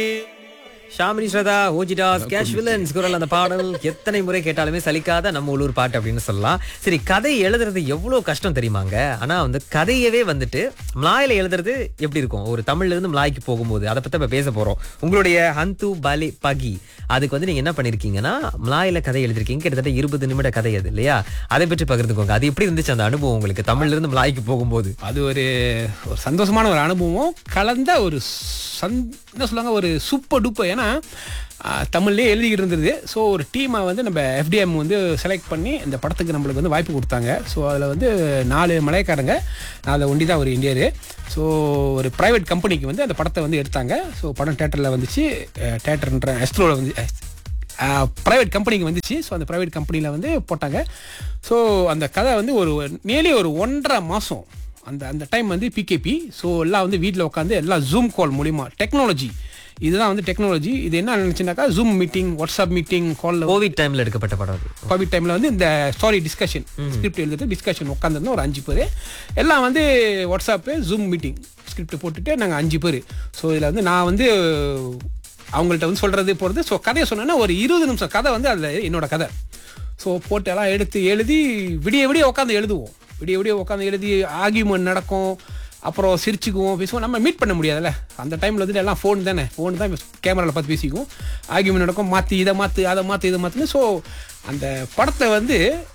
ஷாமினி ஸ்ரதா ஓஜிடாஸ் கேஷ் வில்லன்ஸ் குரல் அந்த பாடல் எத்தனை முறை கேட்டாலுமே சலிக்காத நம்ம உள்ளூர் பாட்டு அப்படின்னு சொல்லலாம் சரி கதை எழுதுறது எவ்வளவு கஷ்டம் தெரியுமாங்க ஆனா வந்து கதையவே வந்துட்டு மலாயில எழுதுறது எப்படி இருக்கும் ஒரு தமிழ்ல இருந்து மலாய்க்கு போகும்போது அதை பத்தி இப்ப பேச போறோம் உங்களுடைய ஹந்து பலி பகி அதுக்கு வந்து நீங்க என்ன பண்ணிருக்கீங்கன்னா மலாயில கதை எழுதிருக்கீங்க கிட்டத்தட்ட இருபது நிமிட கதை அது இல்லையா அதை பற்றி பகிர்ந்துக்கோங்க அது எப்படி இருந்துச்சு அந்த அனுபவம் உங்களுக்கு தமிழ்ல இருந்து மலாய்க்கு போகும்போது அது ஒரு ஒரு சந்தோஷமான ஒரு அனுபவம் கலந்த ஒரு சந் என்ன சொல்லுவாங்க ஒரு சூப்பர் டூப்பர் ஏன்னா ஆஹ், தமிழ்லயே எழுதிக்கிட்டு இருந்தது ஸோ ஒரு டீமை வந்து நம்ம எஃப்டிஎம் வந்து செலக்ட் பண்ணி இந்த படத்துக்கு நம்மளுக்கு வந்து வாய்ப்பு கொடுத்தாங்க ஸோ அதில் வந்து நாலு மலையக்காரங்க அதில் ஒண்டி தான் ஒரு இந்தியர் ஸோ ஒரு ப்ரைவேட் கம்பெனிக்கு வந்து அந்த படத்தை வந்து எடுத்தாங்க ஸோ படம் தேட்டரில் வந்துச்சு தேட்டர்ன்ற எஸ்ட்ரோவில் வந்து ப்ரைவேட் கம்பெனிக்கு வந்துச்சு ஸோ அந்த ப்ரைவேட் கம்பெனியில் வந்து போட்டாங்க ஸோ அந்த கதை வந்து ஒரு நியர்லி ஒரு ஒன்றரை மாதம் அந்த அந்த டைம் வந்து பிகேபி ஸோ எல்லாம் வந்து வீட்டில் உட்காந்து எல்லாம் ஜூம் கால் மூலிமா டெக்னாலஜி இதுதான் வந்து டெக்னாலஜி இது என்ன நினச்சுனாக்கா ஜூம் மீட்டிங் வாட்ஸ்அப் மீட்டிங் காலில் கோவிட் டைம்ல எடுக்கப்பட்ட படம் அது கோவிட் டைமில் வந்து இந்த ஸ்டாரி டிஸ்கஷன் ஸ்கிரிப்ட் எழுதுறது டிஸ்கஷன் உட்காந்துருந்தோம் ஒரு அஞ்சு பேர் எல்லாம் வந்து வாட்ஸ்அப்பு ஜூம் மீட்டிங் ஸ்கிரிப்ட் போட்டுட்டு நாங்கள் அஞ்சு பேர் ஸோ இதில் வந்து நான் வந்து அவங்கள்ட்ட வந்து சொல்கிறது போகிறது ஸோ கதையை சொன்னேன்னா ஒரு இருபது நிமிஷம் கதை வந்து அதில் என்னோட கதை ஸோ போட்டு எல்லாம் எடுத்து எழுதி விடிய விடிய உட்காந்து எழுதுவோம் விடிய விடிய உட்காந்து எழுதி ஆர்கியூமெண்ட் நடக்கும் அப்புறம் சிரிச்சுக்குவோம் பேசுவோம் நம்ம மீட் பண்ண முடியாதுல்ல அந்த டைமில் வந்துட்டு எல்லாம் ஃபோன் தானே ஃபோன் தான் கேமராவில் பார்த்து பேசிக்குவோம் ஆர்கியூமெண்ட் நடக்கும் மாற்றி இதை மாற்று அதை மாற்று இதை மாற்றுன்னு ஸோ அந்த படத்தை வந்து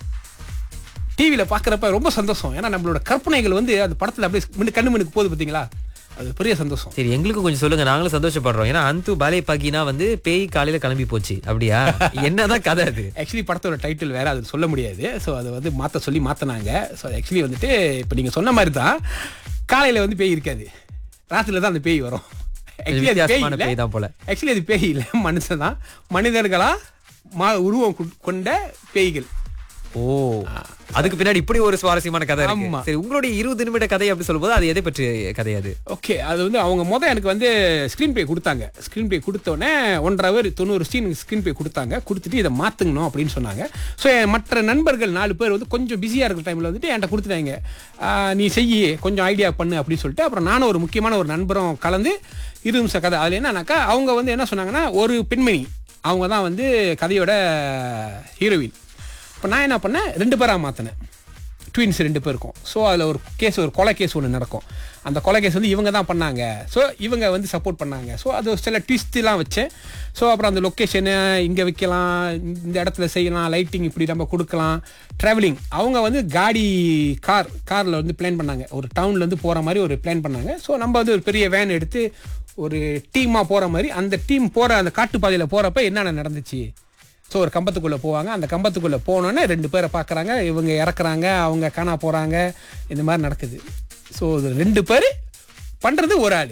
டிவியில் பார்க்குறப்ப ரொம்ப சந்தோஷம் ஏன்னா நம்மளோட கற்பனைகள் வந்து அந்த படத்தில் அப்படியே மின்னு கண்ணு மண்ணுக்கு போகுது பார்த்தீங்களா அது பெரிய சந்தோஷம் சரி எங்களுக்கும் கொஞ்சம் சொல்லுங்க நாங்களும் சந்தோஷப்படுறோம் ஏன்னா அந்து பாலே பகினா வந்து பேய் காலையில கிளம்பி போச்சு அப்படியா என்னதான் கதை அது ஆக்சுவலி படத்தோட டைட்டில் வேற அது சொல்ல முடியாது ஸோ அதை வந்து மாற்ற சொல்லி மாற்றினாங்க ஸோ ஆக்சுவலி வந்துட்டு இப்போ நீங்கள் சொன்ன மாதிரி தான் காலையில் வந்து பேய் இருக்காது ராத்திரில தான் அந்த பேய் வரும் ஆக்சுவலி அது பேய் வித்தியாசமான இல்லை பேய் தான் போல ஆக்சுவலி அது பேய் இல்லை மனுஷன் தான் மனிதர்களா மா உருவம் கொ- கொண்ட பேய்கள் ஓ அதுக்கு பின்னாடி இப்படி ஒரு சுவாரஸ்யமான கதை இருக்கு ஆமா. சரி உங்களுடைய இருபது நிமிட கதை அப்படி சொல்லும்போது அது எதை பற்றிய கதை அது ஓகே அது வந்து அவங்க மொதல் எனக்கு வந்து ஸ்க்ரீன் பே கொடுத்தாங்க ஸ்க்ரீன் பே கொடுத்தோடனே ஒன்றரை ஹவர் தொண்ணூறு சீன் ஸ்க்ரீன் பே கொடுத்தாங்க கொடுத்துட்டு இதை மாற்றுங்கணும் அப்படின்னு சொன்னாங்க ஸோ மற்ற நண்பர்கள் நாலு பேர் வந்து கொஞ்சம் பிஸியாக இருக்கிற டைமில் வந்துட்டு என்கிட்ட கொடுத்துட்டாங்க ஆஹ், நீ செய்யி கொஞ்சம் ஐடியா பண்ணு அப்படின்னு சொல்லிட்டு அப்புறம் நானும் ஒரு முக்கியமான ஒரு நண்பரும் கலந்து இரு நிமிஷ கதை அதில் என்னன்னாக்கா அவங்க வந்து என்ன சொன்னாங்கன்னா ஒரு பெண்மணி அவங்க தான் வந்து கதையோட ஹீரோயின் இப்போ நான் என்ன பண்ணேன் ரெண்டு பேராக மாற்றினேன் ட்வின்ஸ் ரெண்டு பேர் இருக்கும் ஸோ அதில் ஒரு கேஸ் ஒரு கொலை கேஸ் ஒன்று நடக்கும் அந்த கொலை கேஸ் வந்து இவங்க தான் பண்ணாங்க ஸோ இவங்க வந்து சப்போர்ட் பண்ணாங்க ஸோ அது சில ட்விஸ்ட்லாம் வச்சேன் ஸோ அப்புறம் அந்த லொக்கேஷனு இங்கே வைக்கலாம் இந்த இடத்துல செய்யலாம் லைட்டிங் இப்படி நம்ம கொடுக்கலாம் ட்ராவலிங் அவங்க வந்து காடி கார் காரில் வந்து பிளான் பண்ணாங்க ஒரு டவுன்லேருந்து போகிற மாதிரி ஒரு பிளான் பண்ணாங்க ஸோ நம்ம வந்து ஒரு பெரிய வேன் எடுத்து ஒரு டீமாக போகிற மாதிரி அந்த டீம் போகிற அந்த காட்டுப்பாதையில் போகிறப்ப என்னென்ன நடந்துச்சு ஸோ ஒரு கம்பத்துக்குள்ளே போவாங்க அந்த கம்பத்துக்குள்ளே போனோன்னே ரெண்டு பேரை பார்க்குறாங்க இவங்க இறக்குறாங்க அவங்க காணா போகிறாங்க இந்த மாதிரி நடக்குது ஸோ இது ரெண்டு பேர் பண்ணுறது ஒரு ஆள்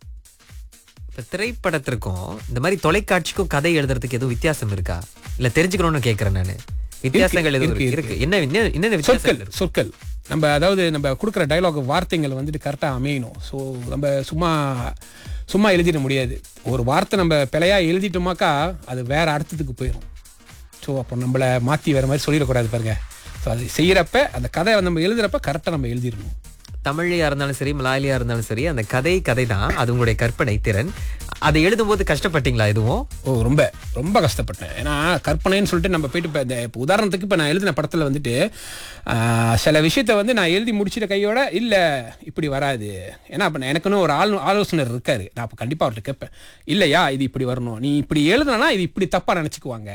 இப்ப திரைப்படத்திற்கும் இந்த மாதிரி தொலைக்காட்சிக்கும் கதை எழுதுறதுக்கு எதுவும் வித்தியாசம் இருக்கா இல்ல தெரிஞ்சுக்கணும்னு கேக்குறேன் நானு வித்தியாசங்கள் எதுவும் இருக்கு, இருக்கு இருக்கு என்ன என்ன- என்னென்ன வித்தியாசம் சொற்கள் சொற்கள் நம்ம அதாவது நம்ம கொடுக்குற டைலாக் வார்த்தைகள் வந்துட்டு கரெக்டாக அமையணும் ஸோ நம்ம சும்மா சும்மா எழுதிட முடியாது ஒரு வார்த்தை நம்ம பிழையா எழுதிட்டோமாக்கா அது வேற அர்த்தத்துக்கு போயிடும் ஸோ அப்போ நம்மளை மாற்றி வேற மாதிரி சொல்லிடக்கூடாது பாருங்க ஸோ அது செய்கிறப்ப அந்த கதை நம்ம எழுதுறப்ப கரெக்டாக நம்ம எழுதிடணும் தமிழ்லையா இருந்தாலும் சரி மலாலியா இருந்தாலும் சரி அந்த கதை கதை தான் அது உங்களுடைய கற்பனை திறன் அதை எழுதும்போது கஷ்டப்பட்டீங்களா எதுவும் ஓ ரொம்ப ரொம்ப கஷ்டப்பட்டேன் ஏன்னா கற்பனைன்னு சொல்லிட்டு நம்ம போயிட்டு இப்போ இந்த இப்போ உதாரணத்துக்கு இப்போ நான் எழுதின படத்தில் வந்துட்டு ஆஹ், சில விஷயத்த வந்து நான் எழுதி முடிச்சிட்ட கையோட இல்லை இப்படி வராது ஏன்னா அப்போ எனக்குன்னு ஒரு ஆள் ஆலோசனர் இருக்காரு நான் அப்போ கண்டிப்பாக அவர்கிட்ட கேட்பேன் இல்லையா இது இப்படி வரணும் நீ இப்படி எழுதுனா இது இப்படி தப்பாக நினச்சிக்குவாங்க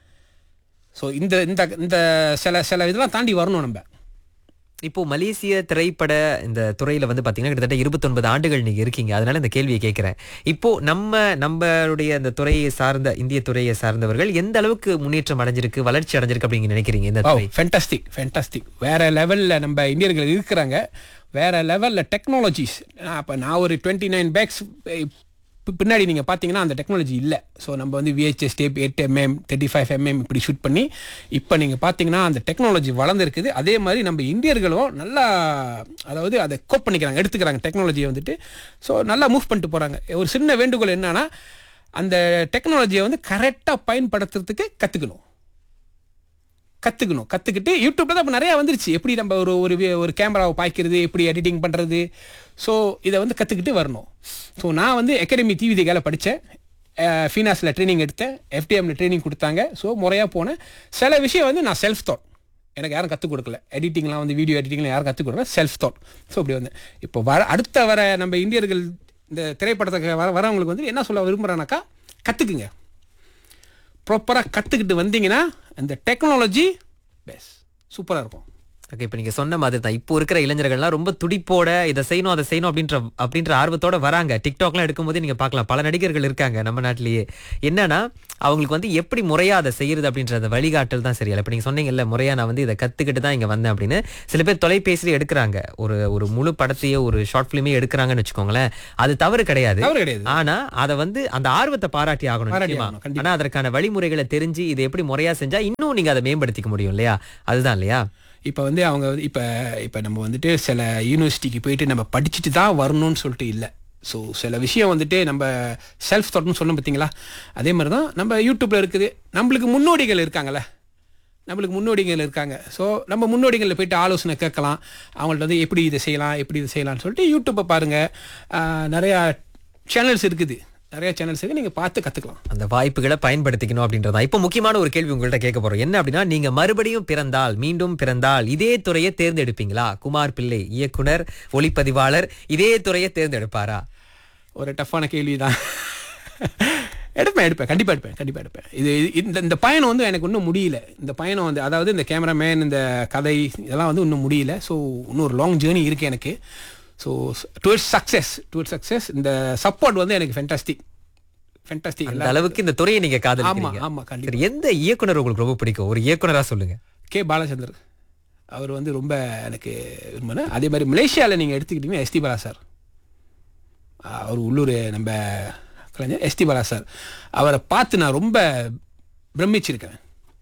ஸோ இந்த இந்த இந்த சில சில இதெல்லாம் தாண்டி வரணும் நம்ம இப்போ மலேசிய திரைப்பட இந்த துறையில வந்து பாத்தீங்கன்னா கிட்டத்தட்ட 29 ஆண்டுகள் நீங்க இருக்கீங்க அதனால இந்த கேள்வியை கேட்கிறேன் இப்போ நம்ம நம்மளுடைய அந்த துறையை சார்ந்த இந்திய துறையை சார்ந்தவர்கள் எந்த அளவுக்கு முன்னேற்றம் அடைஞ்சிருக்கு வளர்ச்சி அடைஞ்சிருக்கு அப்படிங்க நினைக்கிறீங்க இந்த ஓ துறை ஃபென்டாஸ்டிக் ஃபென்டாஸ்டிக் வேற லெவலில் நம்ம இந்தியர்கள் இருக்கிறாங்க வேற லெவலில் டெக்னாலஜிஸ் அப்போ நான் ஒரு டுவெண்ட்டி நைன் பேக்ஸ் பின்னாடி நீங்கள் பார்த்தீங்கன்னா அந்த டெக்னாலஜி இல்லை ஸோ நம்ம வந்து VHS tape eight mm thirty five mm இப்படி ஷூட் பண்ணி இப்போ நீங்கள் பார்த்தீங்கன்னா அந்த டெக்னாலஜி வளர்ந்துருக்குது அதே மாதிரி நம்ம இந்தியர்களும் நல்லா அதாவது அதை கோப் பண்ணிக்கிறாங்க எடுத்துக்கிறாங்க டெக்னாலஜியை வந்துட்டு ஸோ நல்லா மூவ் பண்ணிட்டு போகிறாங்க ஒரு சின்ன வேண்டுகோள் என்னன்னா அந்த டெக்னாலஜியை வந்து கரெக்டாக பயன்படுத்துறதுக்கு கற்றுக்கணும் கற்றுக்கணும் கற்றுக்கிட்டு யூடியூப்ல தான் இப்போ நிறையா வந்துருச்சு எப்படி நம்ம ஒரு ஒரு வி- ஒரு கேமராவை பாய்க்கிறது எப்படி எடிட்டிங் பண்ணுறது ஸோ இதை வந்து கற்றுக்கிட்டு வரணும் ஸோ நான் வந்து அகாடமி டிவி திகால படித்தேன் ஃபீனாஸில் ட்ரைனிங் எடுத்தேன் எஃப்டிஎம்ல ட்ரைனிங் கொடுத்தாங்க ஸோ முறையாக போனேன் சில விஷயம் வந்து நான் செல்ஃப் தாட் எனக்கு யாரும் கற்றுக் கொடுக்கல எடிட்டிங்லாம் வந்து வீடியோ எடிட்டிங்லாம் யாரும் கற்றுக் கொடுக்கல செல்ஃப் தாட் ஸோ இப்படி வந்தேன் இப்போ வர அடுத்த வர நம்ம இந்தியர்கள் இந்த திரைப்படத்துக்கு வர வரவங்களுக்கு வந்து என்ன சொல்ல விரும்புகிறேன்னாக்கா கற்றுக்குங்க ப்ராப்பராக கற்றுக்கிட்டு வந்தீங்கன்னா அந்த டெக்னாலஜி பெஸ்ட் சூப்பராக இருக்கும் ஓகே இப்போ நீங்க சொன்ன மாதிரி தான் இப்போ இருக்கிற இளைஞர்கள்லாம் ரொம்ப துடிப்போட இதை செய்யணும் அதை செய்யணும் அப்படின்ற அப்படின்ற ஆர்வத்தோட வராங்க டிக்டாக்லாம் எடுக்கும்போது நீங்க பார்க்கலாம் பல நடிகர்கள் இருக்காங்க நம்ம நாட்டிலேயே என்னன்னா அவங்களுக்கு வந்து எப்படி முறையா அதை செய்யறது அப்படின்ற அந்த வழிகாட்டல் தான் சரியில்லை இப்போ நீங்க சொன்னீங்கல்ல முறையா நான் வந்து இதை கத்துக்கிட்டு தான் இங்க வந்தேன் அப்படின்னு சில பேர் தொலைபேசியில எடுக்கிறாங்க ஒரு ஒரு முழு படத்தையோ ஒரு ஷார்ட் ஃபிலிமே எடுக்கிறாங்கன்னு வச்சுக்கோங்களேன் அது தவறு கிடையாது தவறு கிடையாது ஆனா அதை வந்து அந்த ஆர்வத்தை பாராட்டி ஆகணும் பாராட்டி நிச்சயமா. ஆகணும், கண்டிப்பா. ஆனா அதற்கான வழிமுறைகளை தெரிஞ்சு இதை எப்படி முறையா செஞ்சா இன்னும் நீங்க அதை மேம்படுத்திக்க முடியும் இல்லையா அதுதான் இல்லையா இப்போ வந்து அவங்க வந்து இப்போ இப்போ நம்ம வந்துட்டு சில யூனிவர்சிட்டிக்கு போயிட்டு நம்ம படிச்சுட்டு தான் வரணும்னு சொல்லிட்டு இல்லை ஸோ சில விஷயம் வந்துட்டு நம்ம செல்ஃப் தாட்னு சொன்னோம் பார்த்தீங்களா அதே மாதிரி தான் நம்ம யூடியூப்பில் இருக்குது நம்மளுக்கு முன்னோடிகள் இருக்காங்கல்ல நம்மளுக்கு முன்னோடிகள் இருக்காங்க ஸோ நம்ம முன்னோடிகளில் போயிட்டு ஆலோசனை கேட்கலாம் அவங்கள்ட்ட வந்து எப்படி இதை செய்யலாம் எப்படி இதை செய்யலாம்னு சொல்லிட்டு யூடியூப்பை பாருங்கள் நிறையா சேனல்ஸ் இருக்குது நிறையா சேனல்ஸ் இருக்குது நீங்கள் பார்த்து கற்றுக்கலாம் அந்த வாய்ப்புகளை பயன்படுத்திக்கணும் அப்படின்றதா இப்போ முக்கியமான ஒரு கேள்வி உங்கள்ட்ட கேட்க போறோம் என்ன அப்படின்னா நீங்க மறுபடியும் பிறந்தால் மீண்டும் பிறந்தால் இதே துறையை தேர்ந்தெடுப்பீங்களா குமார் பிள்ளை இயக்குனர் ஒளிப்பதிவாளர் இதே துறையை தேர்ந்தெடுப்பாரா ஒரு டஃப்பான கேள்வி தான் எடுப்பேன் எடுப்பேன் கண்டிப்பாக எடுப்பேன் கண்டிப்பாக எடுப்பேன் இது இந்த இந்த பயணம் வந்து எனக்கு இன்னும் முடியல இந்த பயணம் வந்து அதாவது இந்த கேமராமேன் இந்த கதை இதெல்லாம் வந்து இன்னும் முடியல ஸோ இன்னும் ஒரு லாங் ஜேர்னி இருக்குது எனக்கு so towards success towards success இந்த சப்போர்ட் வந்து எனக்கு ஃபென்டாஸ்டிக் ஃபென்டாஸ்டிக் அந்த அளவுக்கு இந்த துறையை நீங்க ஆமா காதலிக்கிறீங்க ஆமா கண்டிப்பா சரி எந்த இயக்குனர் உங்களுக்கு ரொம்ப பிடிக்கும் ஒரு இயக்குனரா சொல்லுங்க கே பாலச்சந்தர் அவர் வந்து ரொம்ப எனக்கு விரும்பின அதே மாதிரி மலேசியாவில் நீங்கள் எடுத்துக்கிட்டீங்கன்னா எஸ்டி பாலா சார் அவர் உள்ளூர் நம்ம கலைஞர் எஸ்டி பாலா சார் அவரை பார்த்து நான் ரொம்ப பிரமிச்சிருக்கேன்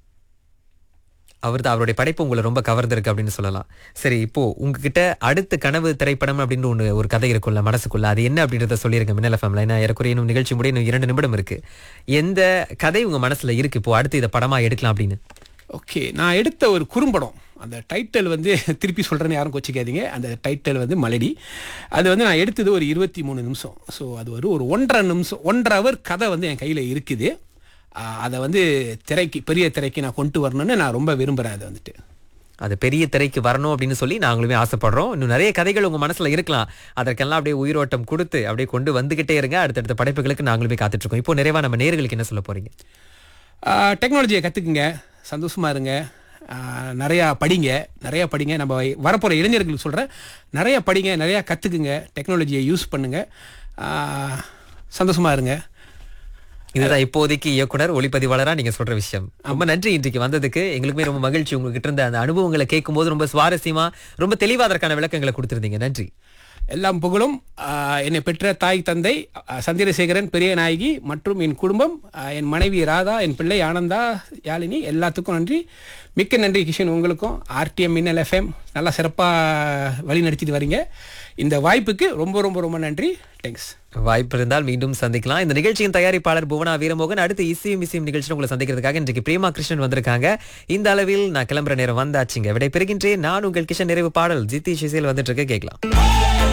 அவர் அவருடைய படைப்பு உங்களை ரொம்ப கவர்ந்திருக்கு அப்படின்னு சொல்லலாம் சரி இப்போ உங்ககிட்ட அடுத்த கனவு திரைப்படம் அப்படின்னு ஒன்று ஒரு கதை இருக்கும்ல மனசுக்குள்ள அது என்ன அப்படின்றத சொல்லிருங்க மின்னல ஃபேமிலி ஏன்னா ஏறக்குறைய இன்னும் நிகழ்ச்சி முடிய இன்னும் இரண்டு நிமிடம் இருக்கு எந்த கதை உங்க மனசுல இருக்கு இப்போ அடுத்து இதை படமா எடுக்கலாம் அப்படின்னு ஓகே நான் எடுத்த ஒரு குறும்படம் அந்த டைட்டில் வந்து திருப்பி சொல்கிறேன்னு யாரும் கொச்சிக்காதீங்க அந்த டைட்டில் வந்து மலடி அது வந்து நான் எடுத்தது ஒரு இருபத்தி மூணு நிமிஷம் ஸோ அது ஒரு ஒரு ஒன்றரை நிமிஷம் ஒன்றரை ஹவர் கதை வந்து என் கையில் இருக்குது ஆஹ் அதை வந்து திரைக்கு பெரிய திரைக்கு நான் கொண்டு வரணும்னு நான் ரொம்ப விரும்புகிறேன் அதை வந்துட்டு அது பெரிய திரைக்கு வரணும் அப்படின்னு சொல்லி நாங்களுமே ஆசைப்படுறோம் இன்னும் நிறைய கதைகள் உங்க மனசுல இருக்கலாம் அதற்கெல்லாம் அப்படியே உயிரோட்டம் கொடுத்து அப்படியே கொண்டு வந்துகிட்டே இருங்க அடுத்தடுத்த படைப்புகளுக்கு நாங்களுமே காத்துட்டு இருக்கோம் இப்போ நிறைவா நம்ம நேர்களுக்கு என்ன சொல்ல போறீங்க டெக்னாலஜியை கற்றுக்குங்க சந்தோஷமாக இருங்க ஆஹ் நிறையா படிங்க நிறையா படிங்க நம்ம வரப்போகிற இளைஞர்களுக்கு சொல்கிறேன் நிறையா படிங்க நிறையா கற்றுக்குங்க டெக்னாலஜியை யூஸ் பண்ணுங்கள் சந்தோஷமாக இருங்க இதுதான் இப்போதைக்கு இயக்குனர் ஒளிப்பதிவாளரா நீங்க சொல்ற விஷயம் ரொம்ப நன்றி இன்றைக்கு வந்ததுக்கு எங்களுக்குமே ரொம்ப மகிழ்ச்சி உங்ககிட்ட இருந்த அந்த அனுபவங்களை கேட்கும்போது ரொம்ப சுவாரஸ்யமா ரொம்ப தெளிவா அதற்கான விளக்கங்களை கொடுத்திருந்தீங்க நன்றி எல்லாம் புகழும் ஆஹ் என்னை பெற்ற தாய் தந்தை ஆஹ் சந்திரசேகரன் பெரிய நாயகி மற்றும் என் குடும்பம் ஆஹ் என் மனைவி ராதா என் பிள்ளை ஆனந்தா யாழினி எல்லாத்துக்கும் நன்றி மிக்க நன்றி கிஷன் உங்களுக்கும் ஆர்டிஎம் மின்னல் எஃப்எம் நல்லா சிறப்பாக வழி நடத்திட்டு வரீங்க இந்த வாய்ப்புக்கு ரொம்ப ரொம்ப ரொம்ப நன்றி தேங்க்ஸ் வாய்ப்பு இருந்தால் மீண்டும் சந்திக்கலாம் இந்த நிகழ்ச்சியின் தயாரிப்பாளர் புவனா வீரமோகன் அடுத்து இசையும் இசையும் நிகழ்ச்சியில் உங்களை சந்திக்கிறதுக்காக இன்றைக்கு பிரேமா கிருஷ்ணன் வந்திருக்காங்க இந்த அளவில் நான் கிளம்புற நேரம் வந்தாச்சுங்க விடை பெறுகின்றேன் நான் உங்கள் கிஷன் நிறைவு பாடல் ஜித்தி இசையில் வந்துட்டு இருக்க கேட்கலாம்